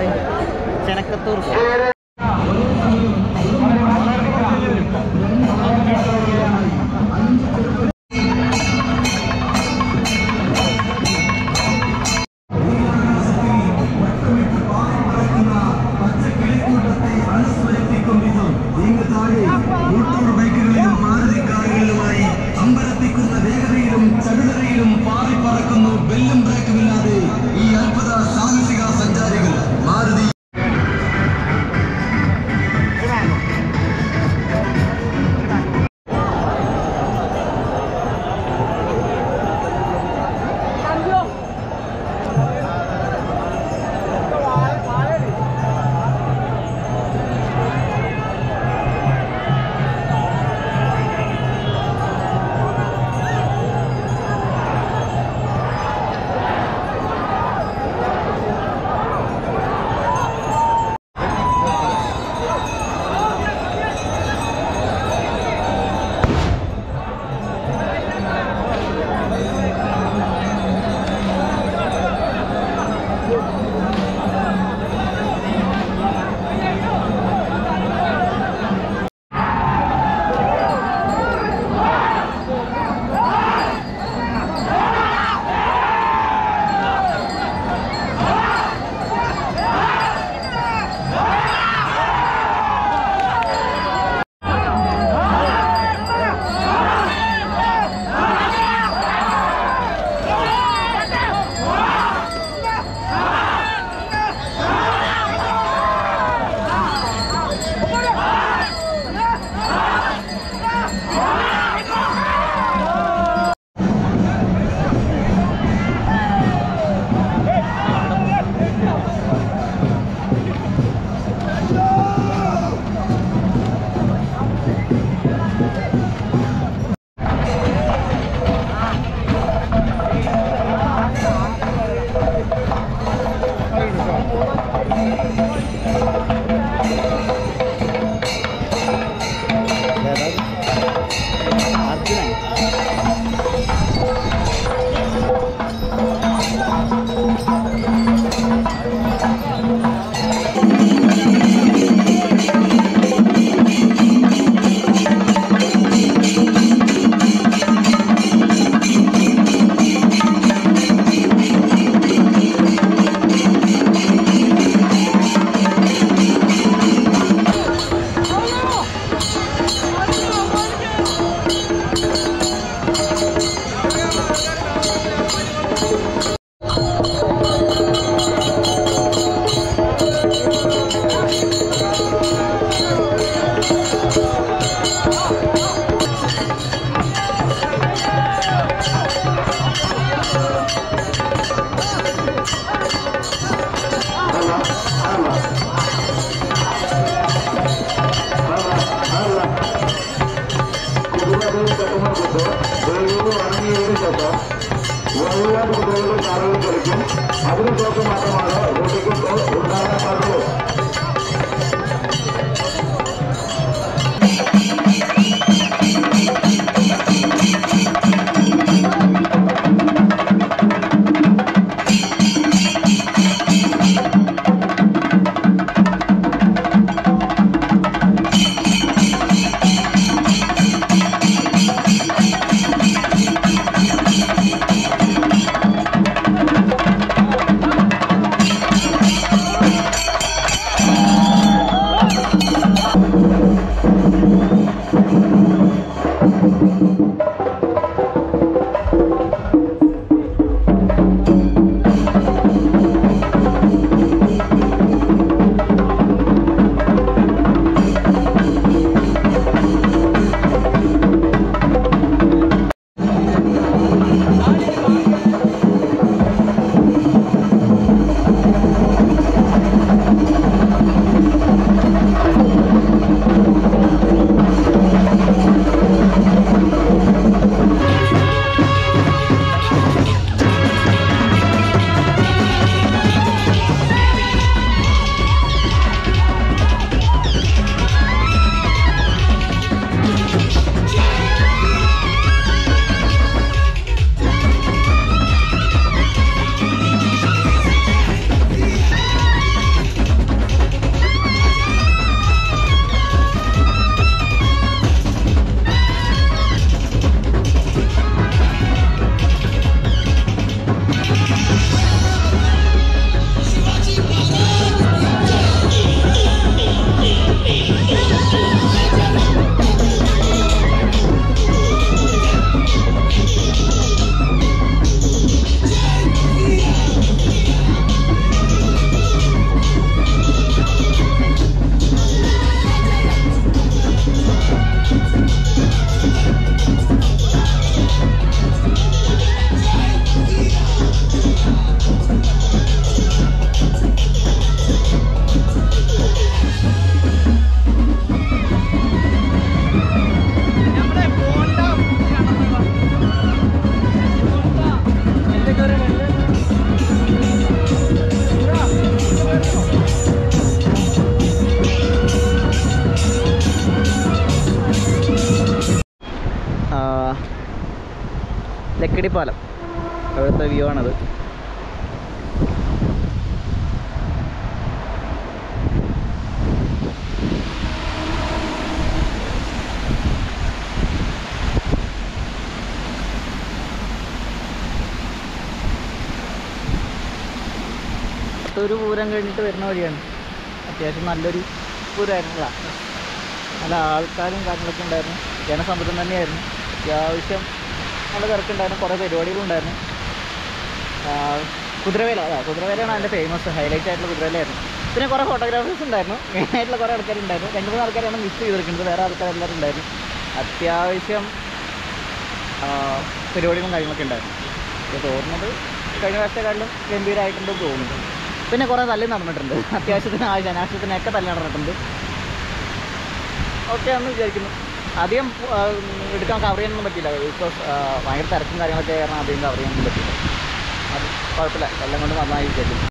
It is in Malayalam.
എവിടെ ചെനക്കത്തൂർ ബൈക്കുകളിലും മാരുതി കാറുകളിലുമായി അമ്പരപ്പിക്കുന്ന വേഗതയിലും ചടുലതയിലും പാറിപ്പറക്കുന്നു ബെല്ലും ബ്രേക്കുമില്ലാതെ ഈ അത്ഭുത സാഹസിക സഞ്ചാരികൾ മാരുതി അർജുനൻ അതിനുശേഷം മാത്രമാണ് റോഡിലേക്ക് ഉണ്ടാകാൻ പാടുള്ളൂ Thank തേക്കടിപ്പാലം അവിടുത്തെ വ്യൂ ആണത് ഒരു പൂരം കഴിഞ്ഞിട്ട് വരുന്ന വഴിയാണ് അത്യാവശ്യം നല്ലൊരു പൂരമായിരുന്നില്ല നല്ല ആൾക്കാരും കാര്യങ്ങളൊക്കെ ഉണ്ടായിരുന്നു ജനസമ്മതം തന്നെയായിരുന്നു അത്യാവശ്യം നല്ല തിരക്കുണ്ടായിരുന്നു കുറേ പരിപാടികളുണ്ടായിരുന്നു ആ, കുതിരവേല അതാ കുതിരവേലയാണ് അതിൻ്റെ ഫേമസ് ഹൈലൈറ്റ് ആയിട്ടുള്ള കുതിരവേലയായിരുന്നു പിന്നെ കുറേ ഫോട്ടോഗ്രാഫേഴ്സ് ഉണ്ടായിരുന്നു മെയിനായിട്ടുള്ള കുറേ ആൾക്കാരുണ്ടായിരുന്നു രണ്ട് മൂന്ന് ആൾക്കാരാണ് മിസ് ചെയ്തിരിക്കുന്നത് വേറെ ആൾക്കാരെല്ലാവരും ഉണ്ടായിരുന്നു അത്യാവശ്യം ആ, പരിപാടികളും കാര്യങ്ങളൊക്കെ ഉണ്ടായിരുന്നു അപ്പോൾ തോന്നുന്നത് കഴിഞ്ഞ പ്രാവശ്യത്തെക്കാട്ടിലും ഗംഭീരമായിട്ടുണ്ടെന്ന് തോന്നുന്നു പിന്നെ കുറേ തല്ലി നടന്നിട്ടുണ്ട് അത്യാവശ്യത്തിന് ആവശ്യം അനാവശ്യത്തിനൊക്കെ തല്ലി നടന്നിട്ടുണ്ട് ഓക്കെ എന്ന് വിചാരിക്കുന്നു അധികം ആ, എടുക്കാൻ കവർ ചെയ്യാനൊന്നും പറ്റില്ല ബിക്കോസ് ഭയങ്കര തിരക്കും കാര്യങ്ങളൊക്കെ കാരണം അധികം കവർ ചെയ്യാനൊന്നും പറ്റില്ല അത് കുഴപ്പമില്ല എല്ലാം കൊണ്ട് നന്നായി വിചാരിക്കുന്നു